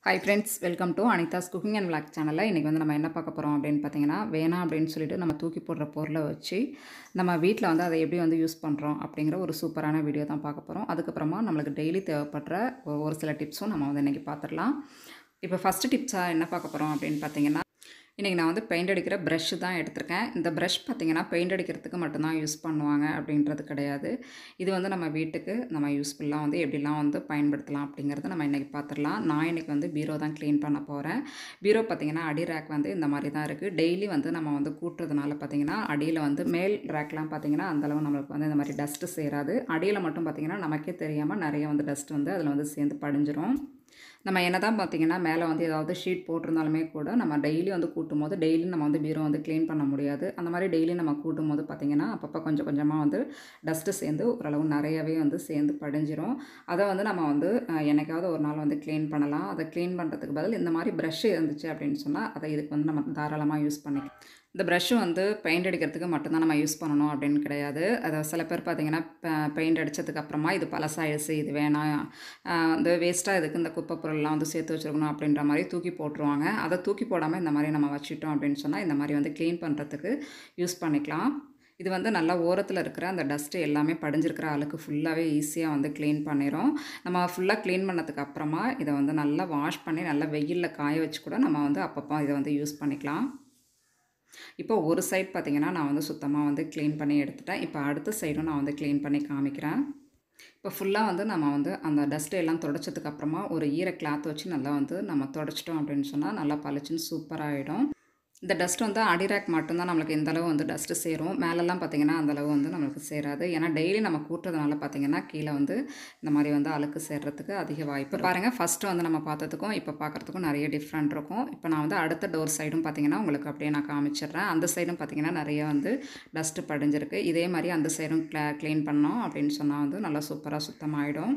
hi friends welcome to Anitha's cooking and vlog சேனலில் இன்றைக்கி வந்து நம்ம என்ன பார்க்க போகிறோம் அப்படின்னு பார்த்தீங்கன்னா வேணாம் அப்படின்னு சொல்லிட்டு நம்ம தூக்கி போடுற பொருளை வச்சு நம்ம வீட்டில் வந்து அதை எப்படி வந்து யூஸ் பண்ணுறோம் அப்படிங்கிற ஒரு சூப்பரான வீடியோ தான் பார்க்க போகிறோம் அதுக்கப்புறமா நம்மளுக்கு டெய்லி தேவைப்படுற ஒ- ஒரு சில டிப்ஸும் நம்ம வந்து இன்றைக்கி பார்த்துடலாம் இப்போ ஃபஸ்ட்டு டிப்ஸாக என்ன பார்க்க போகிறோம் அப்படின்னு பார்த்தீங்கன்னா இன்றைக்கி நான் வந்து பெயிண்ட் அடிக்கிற ப்ரஷ் தான் எடுத்திருக்கேன் இந்த ப்ரஷ் பார்த்திங்கன்னா பெயிண்ட் அடிக்கிறதுக்கு மட்டும்தான் யூஸ் பண்ணுவாங்க அப்படின்றது கிடையாது இது வந்து நம்ம வீட்டுக்கு நம்ம யூஸ்ஃபுல்லாக வந்து எப்படிலாம் வந்து பயன்படுத்தலாம் அப்படிங்கிறத நம்ம இன்றைக்கி பார்த்துடலாம் நான் இன்றைக்கி வந்து பீரோ தான் க்ளீன் பண்ண போகிறேன் பீரோ பார்த்திங்கன்னா அடி ரேக் வந்து இந்த மாதிரி தான் இருக்குது டெய்லி வந்து நம்ம வந்து கூட்டுறதுனால பார்த்திங்கன்னா அடியில் வந்து மேல் ரேக்லாம் பார்த்திங்கன்னா அந்தளவு நம்மளுக்கு வந்து இந்த மாதிரி டஸ்ட்டு சேராது அடியில் மட்டும் பார்த்திங்கன்னா நமக்கே தெரியாமல் நிறைய வந்து டஸ்ட் வந்து அதில் வந்து சேர்ந்து படிஞ்சிரும் நம்ம என்ன தான் பார்த்தீங்கன்னா மேலே வந்து ஏதாவது ஷீட் போட்டிருந்தாலுமே கூட நம்ம டெய்லி வந்து கூட்டும் போது டெய்லி நம்ம வந்து பீரோ வந்து க்ளீன் பண்ண முடியாது அந்த மாதிரி டெய்லி நம்ம கூட்டும் போது பார்த்திங்கன்னா அப்பப்போ கொஞ்சம் கொஞ்சமாக வந்து டஸ்ட்டு சேர்ந்து ஓரளவு நிறையவே வந்து சேர்ந்து படிஞ்சிரும் அதை வந்து நம்ம வந்து அஹ், என்னைக்காவது ஒரு நாள் வந்து க்ளீன் பண்ணலாம் அதை க்ளீன் பண்ணுறதுக்கு பதில் இந்த மாதிரி ப்ரஷ் இருந்துச்சு அப்படின்னு சொன்னால் அதை இதுக்கு வந்து நம்ம தாராளமாக யூஸ் பண்ணிக்கலாம் இந்த ப்ரஷ்ஷு வந்து பெயிண்ட் அடிக்கிறதுக்கு மட்டும்தான் நம்ம யூஸ் பண்ணணும் அப்படின்னு கிடையாது அதை சில பேர் பார்த்தீங்கன்னா பெயிண்ட் அடித்ததுக்கு அப்புறமா இது பழசாயிடுச்சு இது வேணாம் ஆஹ் இந்த வேஸ்ட்டாக இதுக்கு இந்த குப்பை பொருள்லாம் வந்து சேர்த்து வச்சுருக்கணும் அப்படின்ற மாதிரி தூக்கி போட்டுருவாங்க அதை தூக்கி போடாமல் இந்த மாதிரி நம்ம வச்சுட்டோம் அப்படின்னு சொன்னால் இந்த மாதிரி வந்து க்ளீன் பண்ணுறதுக்கு யூஸ் பண்ணிக்கலாம் இது வந்து நல்லா ஓரத்தில் இருக்கிற அந்த டஸ்ட்டு எல்லாமே படிஞ்சிருக்கிற அழுக்கு ஃபுல்லாகவே ஈஸியாக வந்து க்ளீன் பண்ணிடும் நம்ம ஃபுல்லாக க்ளீன் பண்ணதுக்கு அப்புறமா இதை வந்து நல்லா வாஷ் பண்ணி நல்லா வெயிலில் காய வச்சு கூட நம்ம வந்து அப்பப்போ இதை வந்து யூஸ் பண்ணிக்கலாம் இப்போ ஒரு சைட் பார்த்தீங்கன்னா நான் வந்து சுத்தமாக வந்து க்ளீன் பண்ணி எடுத்துட்டேன் இப்போ அடுத்த சைடும் நான் வந்து க்ளீன் பண்ணி காமிக்கிறேன் இப்போ ஃபுல்லாக வந்து நம்ம வந்து அந்த டஸ்ட்டு எல்லாம் தொடச்சதுக்கு அப்புறமா ஒரு ஈர கிளாத் வச்சு நல்லா வந்து நம்ம தொடச்சிட்டோம் அப்படின்னு சொன்னால் நல்லா பளிச்சுன்னு சூப்பராகிடும் இந்த டஸ்ட் வந்து அடிராக் மட்டும்தான் நம்மளுக்கு இந்த அளவு வந்து டஸ்ட்டு சேரும் மேலெல்லாம் பார்த்தீங்கன்னா அந்த அளவு வந்து நம்மளுக்கு சேராது ஏன்னா டெய்லி நம்ம கூட்டுறதுனால பார்த்தீங்கன்னா கீழே வந்து இந்த மாதிரி வந்து அழுக்கு சேர்றதுக்கு அதிக வாய்ப்பு பாருங்கள் ஃபஸ்ட்டு வந்து நம்ம பார்த்ததுக்கும் இப்போ பார்க்குறதுக்கும் நிறைய டிஃப்ரெண்ட் இருக்கும் இப்போ நான் வந்து அடுத்த டோர் சைடும் பார்த்தீங்கன்னா உங்களுக்கு அப்படியே நான் காமிச்சிடுறேன் அந்த சைடும் பார்த்தீங்கன்னா நிறைய வந்து டஸ்ட்டு படிஞ்சிருக்கு இதே மாதிரி அந்த சைடும் க்ளா க்ளீன் பண்ணோம் அப்படின்னு சொன்னால் வந்து நல்லா சூப்பராக சுத்தமாயிடும்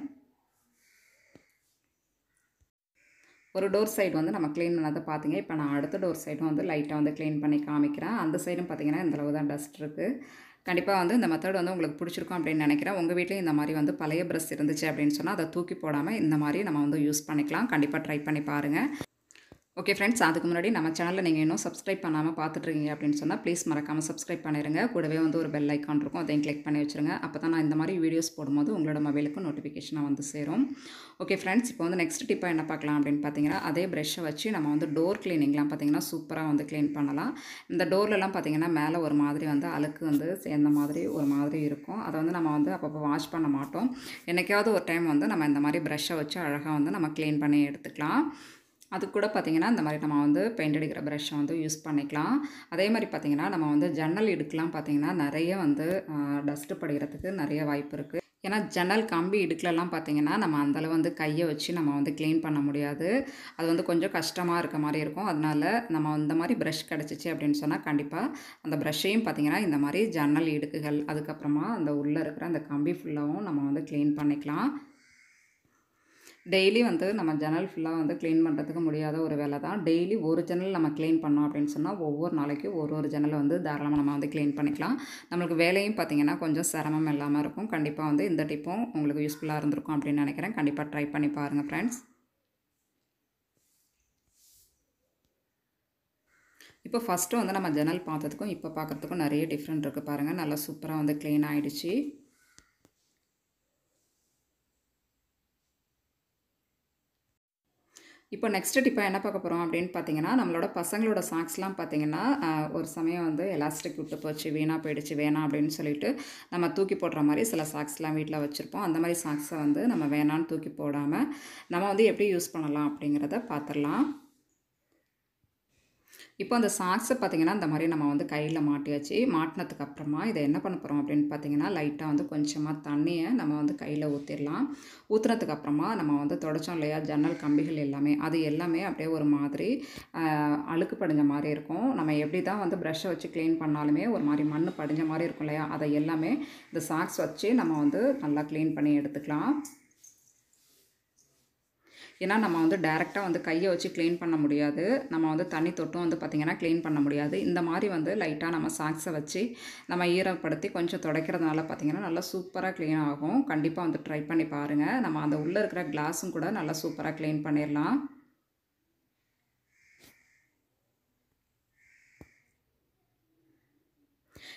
ஒரு டோர் சைடு வந்து நம்ம க்ளீன் பண்ணதை பார்த்தீங்க இப்போ நான் அடுத்த டோர் சைடும் வந்து லைட்டாக வந்து க்ளீன் பண்ணி காமிக்கிறேன் அந்த சைடும் பார்த்தீங்கன்னா இந்த அளவு தான் டஸ்ட் இருக்குது கண்டிப்பாக வந்து இந்த மெத்தட் வந்து உங்களுக்கு பிடிச்சிருக்கும் அப்படின்னு நினைக்கிறேன் உங்கள் வீட்லேயும் இந்த மாதிரி வந்து பழைய ப்ரஷ் இருந்துச்சு அப்படின்னு சொன்னால் அதை தூக்கி போடாமல் இந்த மாதிரி நம்ம வந்து யூஸ் பண்ணிக்கலாம் கண்டிப்பாக ட்ரை பண்ணி பாருங்கள் ஓகே ஃப்ரெண்ட்ஸ் அதுக்கு முன்னாடி நம்ம சேனலில் நீங்கள் இன்னும் சப்ஸ்கிரைப் பண்ணாமல் பார்த்துட்ருக்கீங்க அப்படின்னு சொன்னால் ப்ளீஸ் மறக்காமல் சப்ஸ்கிரைப் பண்ணிடுங்க கூடவே வந்து ஒரு பெல் ஐக்கான் இருக்கும் அதையும் கிளிக் பண்ணி வச்சுருங்க அப்போ தான் நான் இந்த மாதிரி வீடியோஸ் போடும்போது உங்களோட மொபைலுக்கு நோட்டிஃபிகேஷனாக வந்து சேரும் ஓகே ஃப்ரெண்ட்ஸ் இப்போ வந்து நெக்ஸ்ட் டிப்பாக என்ன பார்க்கலாம் அப்படின்னு பார்த்தீங்கன்னா அதே ப்ரெஷ்ஷை வச்சு நம்ம வந்து டோர் க்ளீனிங்லாம் பார்த்தீங்கன்னா சூப்பராக வந்து க்ளீன் பண்ணலாம் இந்த டோர்லலாம் பார்த்தீங்கன்னா மேலே ஒரு மாதிரி வந்து அழுக்கு வந்து சேர்ந்த மாதிரி ஒரு மாதிரி இருக்கும் அதை வந்து நம்ம வந்து அப்பப்போ வாஷ் பண்ண மாட்டோம் என்னைக்காவது ஒரு டைம் வந்து நம்ம இந்த மாதிரி ப்ரஷ்ஷை வச்சு அழகாக வந்து நம்ம க்ளீன் பண்ணி எடுத்துக்கலாம் அது கூட பார்த்திங்கன்னா இந்த மாதிரி நம்ம வந்து பெயிண்ட் அடிக்கிற ப்ரஷ்ஷை வந்து யூஸ் பண்ணிக்கலாம் அதே மாதிரி பார்த்திங்கன்னா நம்ம வந்து ஜன்னல் இடுக்கெலாம் பார்த்திங்கன்னா நிறைய வந்து டஸ்ட்டு படிக்கிறதுக்கு நிறைய வாய்ப்பு இருக்குது ஏன்னா ஜன்னல் கம்பி இடுக்கலலாம் பார்த்திங்கன்னா நம்ம அந்தளவு வந்து கையை வச்சு நம்ம வந்து க்ளீன் பண்ண முடியாது அது வந்து கொஞ்சம் கஷ்டமாக இருக்க மாதிரி இருக்கும் அதனால நம்ம இந்த மாதிரி ப்ரஷ் கிடச்சிச்சு அப்படின்னு சொன்னால் கண்டிப்பாக அந்த ப்ரஷ்ஷையும் பார்த்திங்கன்னா இந்த மாதிரி ஜன்னல் இடுக்குகள் அதுக்கப்புறமா அந்த உள்ளே இருக்கிற அந்த கம்பி ஃபுல்லாகவும் நம்ம வந்து க்ளீன் பண்ணிக்கலாம் டெய்லி வந்து நம்ம ஜன்னல் ஃபுல்லாக வந்து க்ளீன் பண்ணுறதுக்கு முடியாத ஒரு வேலை தான் டெய்லி ஒரு ஜன்னல் நம்ம க்ளீன் பண்ணோம் அப்படின்னு சொன்னால் ஒவ்வொரு நாளைக்கும் ஒரு ஒரு ஜன்னலை வந்து தாராளமாக நம்ம வந்து க்ளீன் பண்ணிக்கலாம் நம்மளுக்கு வேலையும் பார்த்திங்கன்னா கொஞ்சம் சிரமம் இல்லாமல் இருக்கும் கண்டிப்பாக வந்து இந்த டிப்பும் உங்களுக்கு யூஸ்ஃபுல்லாக இருந்திருக்கும் அப்படின்னு நினைக்கிறேன் கண்டிப்பாக ட்ரை பண்ணி பாருங்கள் ஃப்ரெண்ட்ஸ் இப்போ ஃபஸ்ட்டு வந்து நம்ம ஜன்னல் பார்த்ததுக்கும் இப்போ பார்க்குறதுக்கும் நிறைய டிஃப்ரெண்ட் இருக்குது பாருங்கள் நல்லா சூப்பராக வந்து க்ளீன் ஆகிடுச்சு இப்போ நெக்ஸ்ட் டிப்பா என்ன பார்க்க போகிறோம் அப்படின்னு பார்த்தீங்கன்னா நம்மளோட பசங்களோட சாக்ஸ்லாம் பார்த்தீங்கன்னா ஆஹ், ஒரு சமயம் வந்து எலாஸ்டிக் விட்டு போச்சு வீணாக போயிடுச்சு வேணாம் அப்படின்னு சொல்லிட்டு நம்ம தூக்கி போடுற மாதிரி சில சாக்ஸ்லாம் வீட்டில் வச்சுருப்போம் அந்த மாதிரி சாக்ஸை வந்து நம்ம வேணான்னு தூக்கி போடாமல் நம்ம வந்து எப்படி யூஸ் பண்ணலாம் அப்படிங்கிறத பார்த்துடலாம் இப்போ அந்த சாக்ஸை பார்த்தீங்கன்னா இந்த மாதிரி நம்ம வந்து கையில் மாட்டியாச்சு மாட்டினதுக்கு அப்புறமா இதை என்ன பண்ண போகிறோம் அப்படின்னு பார்த்தீங்கன்னா லைட்டாக வந்து கொஞ்சமாக தண்ணியை நம்ம வந்து கையில் ஊற்றிடலாம் ஊற்றுனதுக்கு அப்புறமா நம்ம வந்து தொடச்சோம் இல்லையா ஜன்னல் கம்பிகள் எல்லாமே அது எல்லாமே அப்படியே ஒரு மாதிரி ஆஹ், அழுக்கு படிஞ்ச மாதிரி இருக்கும் நம்ம எப்படி தான் வந்து ப்ரஷ்ஷை வச்சு க்ளீன் பண்ணாலுமே ஒரு மாதிரி மண் படிஞ்ச மாதிரி இருக்கும் இல்லையா அதை எல்லாமே இந்த சாக்ஸ் வச்சு நம்ம வந்து நல்லா க்ளீன் பண்ணி எடுத்துக்கலாம் ஏன்னா நம்ம வந்து டைரெக்டாக வந்து கையை வச்சு க்ளீன் பண்ண முடியாது நம்ம வந்து தண்ணி தொட்டும் வந்து பார்த்திங்கன்னா க்ளீன் பண்ண முடியாது இந்த மாதிரி வந்து லைட்டாக நம்ம சாக்ஸை வச்சு நம்ம ஈரப்படுத்தி கொஞ்சம் துடைக்கிறதுனால பார்த்திங்கன்னா நல்லா சூப்பராக க்ளீன் ஆகும் கண்டிப்பாக வந்து ட்ரை பண்ணி பாருங்கள் நம்ம அந்த உள்ளே இருக்கிற கிளாஸும் கூட நல்லா சூப்பராக க்ளீன் பண்ணிடலாம்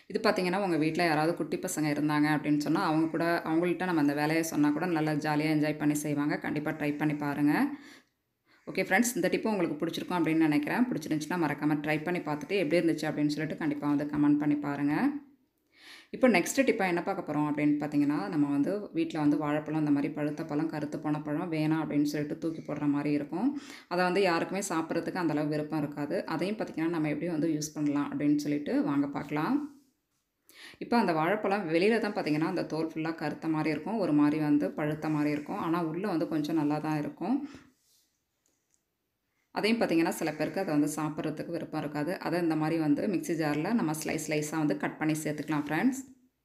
இது பார்த்திங்கன்னா உங்கள் வீட்டில் யாராவது குட்டி பசங்க இருந்தாங்க அப்படின்னு சொன்னால் அவங்க கூட அவங்கள்ட்ட நம்ம அந்த வேலையை சொன்னால் கூட நல்லா ஜாலியாக என்ஜாய் பண்ணி செய்வாங்க கண்டிப்பாக ட்ரை பண்ணி பாருங்கள் ஓகே ஃப்ரெண்ட்ஸ் இந்த டிப்பு உங்களுக்கு பிடிச்சிருக்கும் அப்படின்னு நினைக்கிறேன் பிடிச்சிருந்துச்சுன்னா மறக்காமல் ட்ரை பண்ணி பார்த்துட்டு எப்படி இருந்துச்சு அப்படின்னு சொல்லிட்டு கண்டிப்பாக வந்து கமெண்ட் பண்ணி பாருங்கள் இப்போ நெக்ஸ்ட் டிப்பாக என்ன பார்க்க போகிறோம் அப்படின்னு பார்த்தீங்கன்னா நம்ம வந்து வீட்டில் வந்து வாழைப்பழம் இந்த மாதிரி பழுத்த பழம் கருத்து போன பழம் வேணாம் அப்படின்னு சொல்லிட்டு தூக்கி போடுற மாதிரி இருக்கும் அதை வந்து யாருக்குமே சாப்பிட்றதுக்கு அந்தளவு விருப்பம் இருக்காது அதையும் பார்த்திங்கன்னா நம்ம எப்படி வந்து யூஸ் பண்ணலாம் அப்படின்னு சொல்லிட்டு வாங்க பார்க்கலாம் இப்போ அந்த வாழைப்பழம் வெளியில் தான் பார்த்திங்கன்னா அந்த தோல் ஃபுல்லாக கருத்த மாதிரி இருக்கும் ஒரு மாதிரி வந்து பழுத்த மாதிரி இருக்கும் ஆனால் உள்ளே வந்து கொஞ்சம் நல்லா தான் இருக்கும் அதையும் பார்த்திங்கன்னா சில பேருக்கு அதை வந்து சாப்பிட்றதுக்கு விருப்பம் இருக்காது அதை இந்த மாதிரி வந்து மிக்ஸி ஜாரில் நம்ம ஸ்லைஸ் ஸ்லைஸாக வந்து கட் பண்ணி சேர்த்துக்கலாம் ஃப்ரெண்ட்ஸ்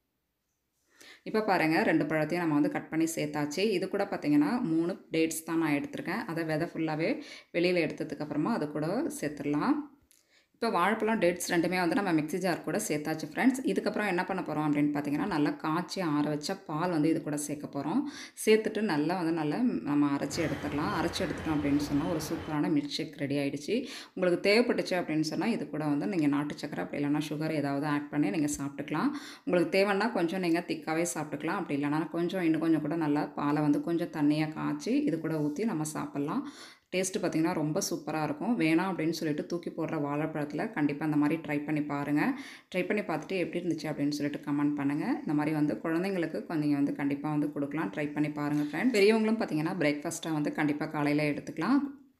இப்போ பாருங்கள் ரெண்டு பழத்தையும் நம்ம வந்து கட் பண்ணி சேர்த்தாச்சு இது கூட பார்த்திங்கன்னா மூணு டேட்ஸ் தான் நான் எடுத்திருக்கேன் அதை விதை ஃபுல்லாகவே வெளியில் எடுத்ததுக்கப்புறமா அது கூட சேர்த்துடலாம் இப்போ வாழைப்பழம் டேட்ஸ் ரெண்டுமே வந்து நம்ம மிக்ஸி ஜார் கூட சேர்த்தாச்சு ஃப்ரெண்ட்ஸ் இதுக்கப்புறம் என்ன பண்ண போகிறோம் அப்படின்னு பார்த்தீங்கன்னா நல்லா காய்ச்சி ஆற வச்ச பால் வந்து இது கூட சேர்க்க போகிறோம் சேர்த்துட்டு நல்லா வந்து நல்லா நம்ம அரைச்சி எடுத்துடலாம் அரைச்சி எடுத்துட்டோம் அப்படின்னு சொன்னால் ஒரு சூப்பரான மில்க் ஷேக் ரெடி ஆகிடுச்சு உங்களுக்கு தேவைப்பட்டுச்சு அப்படின்னு சொன்னால் இது கூட வந்து நீங்கள் நாட்டு சக்கரை அப்படி இல்லைனா சுகர் ஏதாவது ஆட் பண்ணி நீங்கள் சாப்பிட்டுக்கலாம் உங்களுக்கு தேவைன்னா கொஞ்சம் நீங்கள் திக்காகவே சாப்பிட்டுக்கலாம் அப்படி இல்லைனா கொஞ்சம் இன்னும் கொஞ்சம் கூட நல்லா பாலை வந்து கொஞ்சம் தண்ணியாக காய்ச்சி இது கூட ஊற்றி நம்ம சாப்பிட்லாம் டேஸ்ட்டு பார்த்திங்கன்னா ரொம்ப சூப்பராக இருக்கும் வேணாம் அப்படின்னு சொல்லிட்டு தூக்கி போடுற வாழைப்பழத்தில் கண்டிப்பாக இந்த மாதிரி ட்ரை பண்ணி பாருங்கள் ட்ரை பண்ணி பார்த்துட்டு எப்படி இருந்துச்சு அப்படின்னு சொல்லிட்டு கமெண்ட் பண்ணுங்கள் இந்த மாதிரி வந்து குழந்தைங்களுக்கு கொஞ்சம் வந்து கண்டிப்பாக வந்து கொடுக்கலாம் ட்ரை பண்ணி பாருங்கள் ஃப்ரெண்ட் பெரியவங்களும் பார்த்திங்கன்னா பிரேக்ஃபாஸ்ட்டாக வந்து கண்டிப்பாக காலையில் எடுத்துக்கலாம்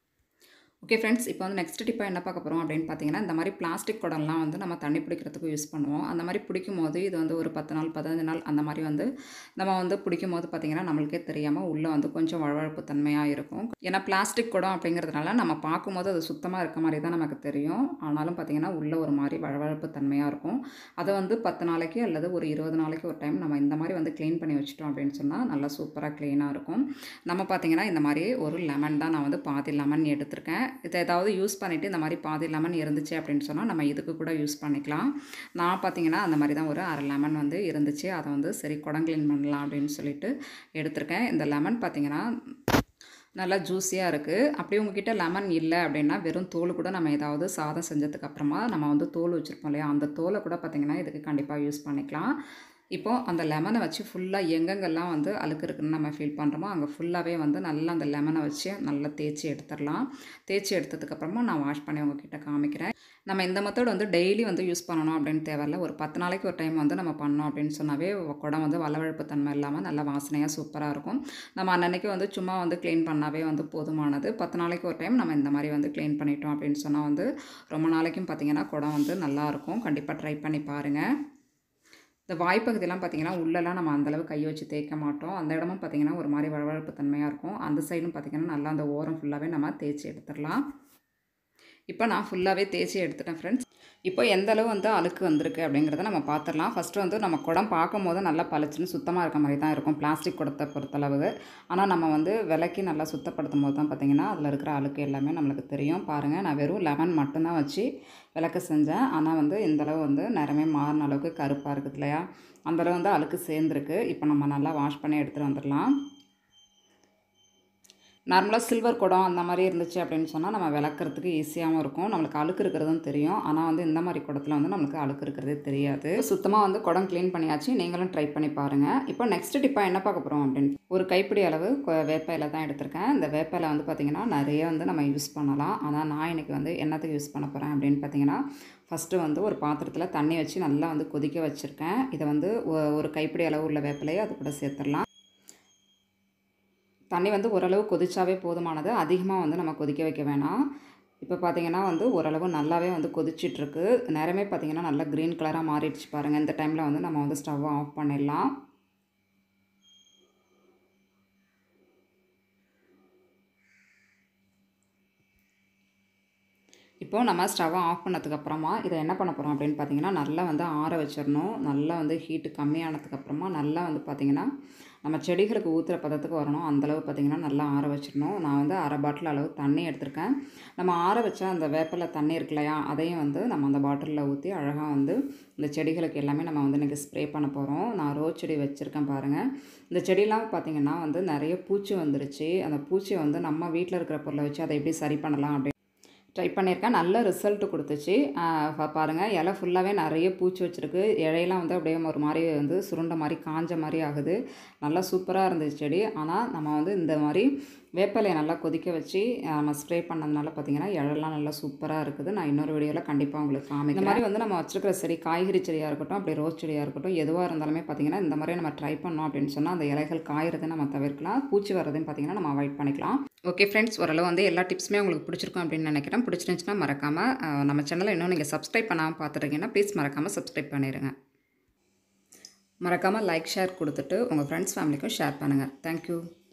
ஓகே ஃப்ரெண்ட்ஸ் இப்போ வந்து நெக்ஸ்ட் டிப்பாக என்ன பார்க்க போகிறோம் அப்படின்னு பார்த்தீங்கன்னா இந்த மாதிரி பிளாஸ்டிக் குடம்லாம் வந்து நம்ம தண்ணி பிடிக்கிறதுக்கு யூஸ் பண்ணுவோம் அந்த மாதிரி பிடிக்கும் போது இது வந்து ஒரு பத்து நாள் பதினஞ்சு நாள் அந்த மாதிரி வந்து நம்ம வந்து பிடிக்கும் போது பார்த்திங்கன்னா நம்மளுக்கே தெரியாமல் உள்ளே வந்து கொஞ்சம் வழவழப்பு தன்மையாக இருக்கும் ஏன்னா பிளாஸ்டிக் குடம் அப்படிங்கிறதுனால நம்ம பார்க்கும்போது அது சுத்தமாக இருக்க மாதிரி தான் நமக்கு தெரியும் ஆனாலும் பார்த்திங்கன்னா உள்ளே ஒரு மாதிரி வழவழப்பு தன்மையாக இருக்கும் அதை வந்து பத்து நாளைக்கு அல்லது ஒரு இருபது நாளைக்கு ஒரு டைம் நம்ம இந்த மாதிரி வந்து க்ளீன் பண்ணி வச்சிட்டோம் அப்படின்னு சொன்னால் நல்லா சூப்பராக க்ளீனாக இருக்கும் நம்ம பார்த்திங்கன்னா இந்த மாதிரி ஒரு லெமன் தான் நான் வந்து பாதி லெமன் எடுத்திருக்கேன் இதை ஏதாவது யூஸ் பண்ணிவிட்டு இந்த மாதிரி பாதி லெமன் இருந்துச்சு அப்படின்னு சொன்னால் நம்ம இதுக்கு கூட யூஸ் பண்ணிக்கலாம் நான் பார்த்தீங்கன்னா அந்த மாதிரி தான் ஒரு அரை லெமன் வந்து இருந்துச்சு அதை வந்து சரி குடம் க்ளீன் பண்ணலாம் அப்படின்னு சொல்லிட்டு எடுத்திருக்கேன் இந்த லெமன் பார்த்திங்கன்னா நல்லா ஜூஸியாக இருக்குது அப்படி உங்ககிட்ட லெமன் இல்லை அப்படின்னா வெறும் தோல் கூட நம்ம ஏதாவது சாதம் செஞ்சதுக்கு அப்புறமா நம்ம வந்து தோல் வச்சுருப்போம் இல்லையா அந்த தோலை கூட பார்த்திங்கன்னா இதுக்கு கண்டிப்பாக யூஸ் பண்ணிக்கலாம் இப்போது அந்த லெமனை வச்சு ஃபுல்லாக எங்கெங்கெல்லாம் வந்து அழுக்கு இருக்குன்னு நம்ம ஃபீல் பண்ணுறோமோ அங்கே ஃபுல்லாகவே வந்து நல்லா அந்த லெமனை வச்சு நல்லா தேய்ச்சி எடுத்துடலாம் தேய்ச்சி எடுத்ததுக்கப்புறமா நான் வாஷ் பண்ணி உங்ககிட்ட காமிக்கிறேன் நம்ம இந்த மெத்தட் வந்து டெய்லி வந்து யூஸ் பண்ணணும் அப்படின்னு தேவையில்ல ஒரு பத்து நாளைக்கு ஒரு டைம் வந்து நம்ம பண்ணோம் அப்படின்னு சொன்னாவே குடம் வந்து வளவழுப்பு தன்மை இல்லாமல் நல்லா வாசனையாக சூப்பராக இருக்கும் நம்ம அன்னன்னைக்கு வந்து சும்மா வந்து க்ளீன் பண்ணாவே வந்து போதுமானது பத்து நாளைக்கு ஒரு டைம் நம்ம இந்த மாதிரி வந்து க்ளீன் பண்ணிட்டோம் அப்படின்னு சொன்னால் வந்து ரொம்ப நாளைக்கும் பார்த்திங்கன்னா குடம் வந்து நல்லாயிருக்கும் கண்டிப்பாக ட்ரை பண்ணி பாருங்கள் இந்த வாய்ப்பகுதியெல்லாம் பார்த்திங்கன்னா உள்ளெல்லாம் நம்ம அந்தளவு கை வச்சு தேய்க்க மாட்டோம் அந்த இடமும் பார்த்திங்கன்னா ஒரு மாதிரி வளவழப்பு தன்மையாக இருக்கும் அந்த சைடும் பார்த்திங்கன்னா நல்லா அந்த ஓரம் ஃபுல்லாகவே நம்ம தேய்ச்சி எடுத்துடலாம் இப்போ நான் ஃபுல்லாகவே தேய்ச்சி எடுத்துட்டேன் ஃப்ரெண்ட்ஸ் இப்போ எந்த அளவு வந்து அழுக்கு வந்திருக்கு அப்படிங்கிறத நம்ம பார்த்துடலாம் ஃபஸ்ட்டு வந்து நம்ம குடம் பார்க்கும் போது நல்லா பளிச்சுன்னு சுத்தமாக இருக்க மாதிரி தான் இருக்கும் பிளாஸ்டிக் குடத்தை பொறுத்தளவு ஆனால் நம்ம வந்து விலைக்கு நல்லா சுத்தப்படுத்தும் போது தான் பார்த்திங்கன்னா அதில் இருக்கிற அழுக்கு எல்லாமே நம்மளுக்கு தெரியும் பாருங்கள் நான் வெறும் லெமன் மட்டும்தான் வச்சு விளக்கு செஞ்சேன் ஆனால் வந்து இந்தளவு வந்து நிறமே மாறின அளவுக்கு கருப்பாக இருக்குது இல்லையா அந்தளவு வந்து அழுக்கு சேர்ந்துருக்கு இப்போ நம்ம நல்லா வாஷ் பண்ணி எடுத்துகிட்டு வந்துடலாம் நார்மலாக சில்வர் குடம் அந்த மாதிரி இருந்துச்சு அப்படின்னு சொன்னால் நம்ம விளக்குறதுக்கு ஈஸியாகவும் இருக்கும் நம்மளுக்கு அழுக்கு இருக்கிறதும் தெரியும் ஆனால் வந்து இந்த மாதிரி குடத்தில் வந்து நம்மளுக்கு அழுக்கு இருக்கிறதே தெரியாது சுத்தமாக வந்து குடம் க்ளீன் பண்ணியாச்சு நீங்களும் ட்ரை பண்ணி பாருங்கள் இப்போ நெக்ஸ்ட் டிப்பாக என்ன பார்க்க போகிறோம் அப்படின்னு ஒரு கைப்பிடி அளவு வேப்பையில் தான் எடுத்திருக்கேன் இந்த வேப்பையில் வந்து பார்த்திங்கன்னா நிறைய வந்து நம்ம யூஸ் பண்ணலாம் ஆனால் நான் இன்றைக்கி வந்து என்னத்துக்கு யூஸ் பண்ண போகிறேன் அப்படின்னு பார்த்தீங்கன்னா ஃபஸ்ட்டு வந்து ஒரு பாத்திரத்தில் தண்ணி வச்சு நல்லா வந்து கொதிக்க வச்சுருக்கேன் இதை வந்து ஒரு கைப்பிடி அளவு உள்ள வேப்பிலையை அது கூட சேர்த்துடலாம் தண்ணி வந்து ஓரளவு கொதிச்சாவே போதுமானது அதிகமாக வந்து நம்ம கொதிக்க வைக்க வேணாம் இப்போ பார்த்தீங்கன்னா வந்து ஓரளவு நல்லாவே வந்து கொதிச்சிட்ருக்கு நேரமே பார்த்தீங்கன்னா நல்லா க்ரீன் கலராக மாறிடுச்சு பாருங்கள் இந்த டைமில் வந்து நம்ம வந்து ஸ்டவ்வை ஆஃப் பண்ணிடலாம் இப்போது நம்ம ஸ்டவ்வை ஆஃப் பண்ணதுக்கப்புறமா இதை என்ன பண்ண போகிறோம் அப்படின்னு பார்த்தீங்கன்னா நல்லா வந்து ஆற வச்சிடணும் நல்லா வந்து ஹீட்டு கம்மியானதுக்கப்புறமா நல்லா வந்து பார்த்திங்கன்னா நம்ம செடிகளுக்கு ஊற்றுற பதத்துக்கு வரணும் அந்தளவு பார்த்திங்கன்னா நல்லா ஆற வச்சிடணும் நான் வந்து அரை பாட்டில் அளவு தண்ணி எடுத்திருக்கேன் நம்ம ஆற வச்ச அந்த வேப்பில் தண்ணி இருக்கு இல்லையா அதையும் வந்து நம்ம அந்த பாட்டிலில் ஊற்றி அழகாக வந்து இந்த செடிகளுக்கு எல்லாமே நம்ம வந்து இன்றைக்கி ஸ்ப்ரே பண்ண போகிறோம் நான் ரோஸ் செடி வச்சுருக்கேன் பாருங்கள் இந்த செடியெலாம் பார்த்திங்கன்னா வந்து நிறைய பூச்சி வந்துருச்சு அந்த பூச்சியை வந்து நம்ம வீட்டில் இருக்கிற பொருளை வச்சு அதை எப்படி சரி பண்ணலாம் அப்படி ட்ரை பண்ணியிருக்கேன் நல்ல ரிசல்ட் கொடுத்துச்சு பாருங்கள் இலை ஃபுல்லாகவே நிறைய பூச்சி வச்சுருக்கு இலையெல்லாம் வந்து அப்படியே ஒரு மாதிரி வந்து சுருண்ட மாதிரி காஞ்ச மாதிரி ஆகுது நல்லா சூப்பராக இருந்துச்சு செடி ஆனால் நம்ம வந்து இந்த மாதிரி வேப்பிலையை நல்லா கொதிக்க வச்சு நம்ம ஸ்ப்ரே பண்ணதுனால பார்த்தீங்கன்னா இழெல்லாம் நல்லா சூப்பராக இருக்குது நான் இன்னொரு வீடியோவில் கண்டிப்பாக உங்களுக்கு காமிக்கிறேன் இந்த மாதிரி வந்து நம்ம வச்சிருக்கிற செடி காய்கறி செடியாக இருக்கட்டும் அப்படி ரோஸ் செடியாக இருக்கட்டும் எதுவாக இருந்தாலுமே பார்த்தீங்கன்னா இந்த மாதிரி நம்ம ட்ரை பண்ணோம் அப்படின்னு சொன்னால் அந்த இலைகள் காய்கிறதை நம்ம தவிர்க்கலாம் பூச்சி வர்றதையும் பார்த்தீங்கன்னா நம்ம அவாய்ட் பண்ணிக்கலாம் ஓகே ஃப்ரெண்ட்ஸ் ஓரளவு வந்து எல்லா டிப்ஸுமே உங்களுக்கு பிடிச்சிருக்கும் அப்படின்னு நினைக்கிறேன் பிடிச்சிருந்துச்சுன்னா மறக்காமல் அஹ், நம்ம சேனலை இன்னும் நீங்கள் சப்ஸ்கிரைப் பண்ணாமல் பார்த்துருக்கீங்கன்னா ப்ளீஸ் மறக்காமல் சப்ஸ்கிரைப் பண்ணிடுங்க மறக்காமல் லைக் ஷேர் கொடுத்துட்டு உங்கள் ஃப்ரெண்ட்ஸ் ஃபேமிலிக்கும் ஷேர் பண்ணுங்கள் தேங்க்யூ